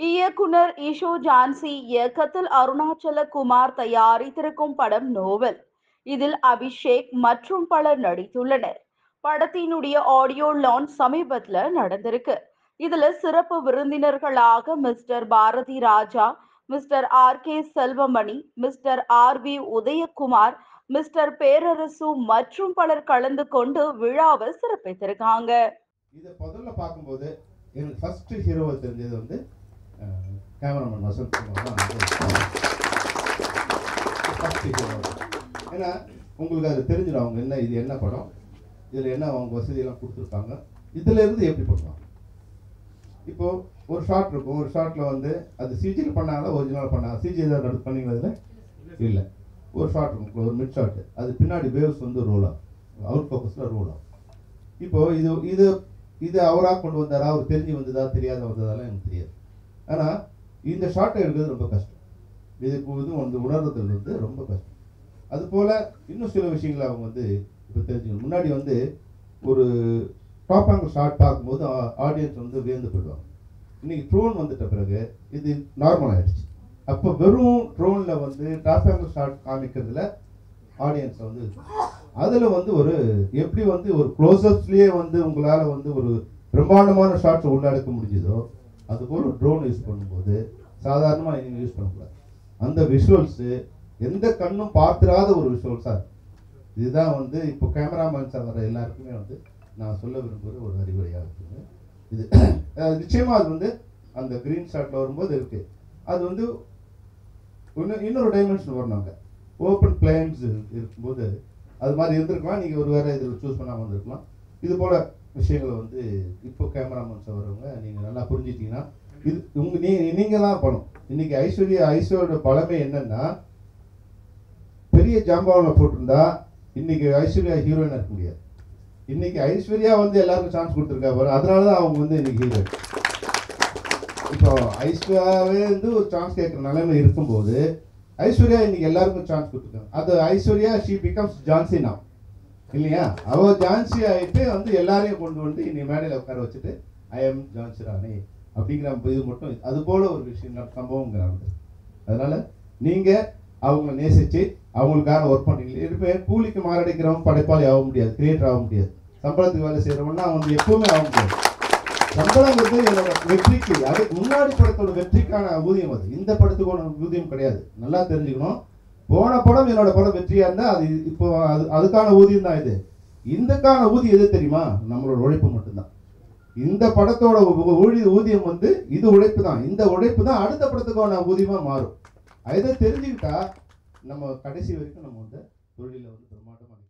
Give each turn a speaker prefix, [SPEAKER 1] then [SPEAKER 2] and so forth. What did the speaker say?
[SPEAKER 1] இயக்குனர் இஷோ ஜான்சி இயக்கத்தில் அருணாச்சல குமார் தயாரித்திருக்கும் படம் நோவல் இதில் அபிஷேக் மற்றும் பலர் நடித்துள்ளனர் படத்தினுடைய ஆடியோ லான்ச் சமீபத்துல நடந்திருக்கு இதுல சிறப்பு விருந்தினர்களாக Mister Bharathi Raja Mister R K Selvamani Mister R V Udhayakumar Mister Perarasu மற்றும் பலர் கலந்து கொண்டு விழாவை சிறப்பித்திருக்காங்க
[SPEAKER 2] இதை முதல்ல பார்க்கும்போது எனக்கு ஃபர்ஸ்ட் ஹீரோவை தெரிஞ்சது வந்து கேமராமேன் வசந்த் குமார் தான் வந்து ஃபர்ஸ்ட் ஹீரோ ஏன்னா உங்களுக்கு அது தெரிஞ்சிடும் அவங்க என்ன இது என்ன படம் இதில் என்ன அவங்க வசதியெல்லாம் கொடுத்துருப்பாங்க இதுல இருந்து எப்படி பண்ணுவாங்க இப்போ ஒரு ஷாட் இருக்கும் ஒரு ஷாட்டில் வந்து அது சிஜியில் பண்ணாங்களா ஒரிஜினல் பண்ணாங்க சிஜி ஏதாவது நடத்து பண்ணீங்களா இதில் இல்லை ஒரு ஷாட் இருக்கும் ஒரு மிட் ஷாட் அது பின்னாடி வேவ்ஸ் வந்து ரோல் ஆகும் அவுட் ஃபோக்கஸில் ரோல் ஆகும் இப்போ இது இது இது அவராக கொண்டு வந்தாரா அவர் தெரிஞ்சு வந்ததா தெரியாத வந்ததாலாம் எனக்கு தெரியாது ஆனால் இந்த ஷார்ட்டை எடுக்கிறது ரொம்ப கஷ்டம் இதுக்கு வந்து வந்து உணர்றதுல வந்து ரொம்ப கஷ்டம் அதுபோல் இன்னும் சில விஷயங்களை அவங்க வந்து இப்போ தெரிஞ்சுக்கணும் முன்னாடி வந்து ஒரு டாப் ஆங்கிள் ஷார்ட் பார்க்கும்போது ஆடியன்ஸ் வந்து வியந்து போயிடுவாங்க இன்னைக்கு ட்ரோன் வந்துட்ட பிறகு இது நார்மல் ஆயிடுச்சு அப்போ வெறும் ட்ரோனில் வந்து டாப் ஆங்கிள் ஷார்ட் காமிக்கிறதுல ஆடியன்ஸ் வந்து அதில் வந்து ஒரு எப்படி வந்து ஒரு க்ளோஸ்அப்ஸ்லேயே வந்து உங்களால் வந்து ஒரு பிரம்மாண்டமான ஷார்ட்ஸ் உள்ளடக்க முடிஞ்சதோ அதுபோல் ட்ரோன் யூஸ் பண்ணும்போது சாதாரணமாக நீங்கள் யூஸ் பண்ணக்கூடாது அந்த விஷுவல்ஸு எந்த கண்ணும் பார்த்துராத ஒரு விஷுவல்ஸாக இருக்கும் இதுதான் வந்து இப்போ கேமராமேன்ஸ் வர எல்லாருக்குமே வந்து நான் சொல்ல விரும்புகிற ஒரு அறிவுரையாக இருக்குது இது அஹ் நிச்சயமா அது வந்து அந்த க்ரீன் ஷாட்டில் வரும்போது இருக்கு அது வந்து இன்னும் இன்னொரு டைமென்ஷன் வரணும் அங்கே ஓப்பன் பிளேன்ஸ் இருக்கும்போது அது மாதிரி இருந்திருக்கலாம் நீங்கள் ஒரு வேறு இதில் சூஸ் பண்ணாமல் வந்திருக்கலாம் இது போல் விஷயங்களை வந்து இப்போ கேமராமேன்ஸ் வரவங்க நீங்கள் நல்லா புரிஞ்சிட்டீங்கன்னா இது உங்க நீ நீங்கள் தான் படம் இன்னைக்கு ஐஸ்வர்யா ஐஸ்வர்யோட பலமே என்னன்னா பெரிய ஜாம்பவானில் போட்டிருந்தா இன்னைக்கு ஐஸ்வர்யா ஹீரோயினாக இருக்க முடியாது இன்னைக்கு ஐஸ்வர்யா வந்து எல்லாருக்கும் சான்ஸ் கொடுத்துருக்கா பாரு அதனால தான் அவங்க வந்து இன்னைக்கு ஹீரோயின் இப்போ ஐஸ்வர்யாவே வந்து ஒரு சான்ஸ் கேட்குற நிலைமை இருக்கும்போது ஐஸ்வர்யா இன்னைக்கு எல்லாருக்கும் சான்ஸ் கொடுத்துருக்காங்க அது Aishwarya she becomes Jhansi now இல்லையா அவ ஜான்சி ஆகிட்டு வந்து எல்லாரையும் கொண்டு வந்து இன்னைக்கு மேடையில் உட்கார வச்சுட்டு ஐ எம் ஜான்சி ராணி அப்படிங்கிற இது மட்டும் அது போல ஒரு விஷயம் நட- சம்பவம் இங்க நடந்தது அதனால நீங்க அவங்கள நேசிச்சு அவங்களுக்காக ஒர்க் பண்றீங்க இப்போ கூலிக்கு மாரடிக்கிறவன் படைப்பாளி ஆக முடியாது கிரியேட்டர் ஆக முடியாது சம்பளத்துக்கு வேலை செய்யறவன்னா வந்து எப்பவுமே ஆக முடியாது சம்பளங்கிறது என்னோட வெற்றிக்கு அது முன்னாடி படத்தோட வெற்றிக்கான ஊதியம் அது இந்த படத்துக்கான ஊதியம் கிடையாது நல்லா தெரிஞ்சுக்கணும் போன படம் என்னோட படம் வெற்றியா இருந்தா அது இப்போ அது அதுக்கான ஊதியம் தான் இது இந்தக்கான ஊதியம் எது தெரியுமா நம்மளோட உழைப்பு மட்டும்தான் இந்த படத்தோட ஊ- ஊழி- ஊதியம் வந்து இது உழைப்பு தான் இந்த உழைப்பு தான் அடுத்த படத்துக்கான ஊதியமா மாறும் இதை தெரிஞ்சுக்கிட்டா நம்ம கடைசி வரைக்கும் நம்ம வந்து தொழில வந்து பிரமாண்டமாக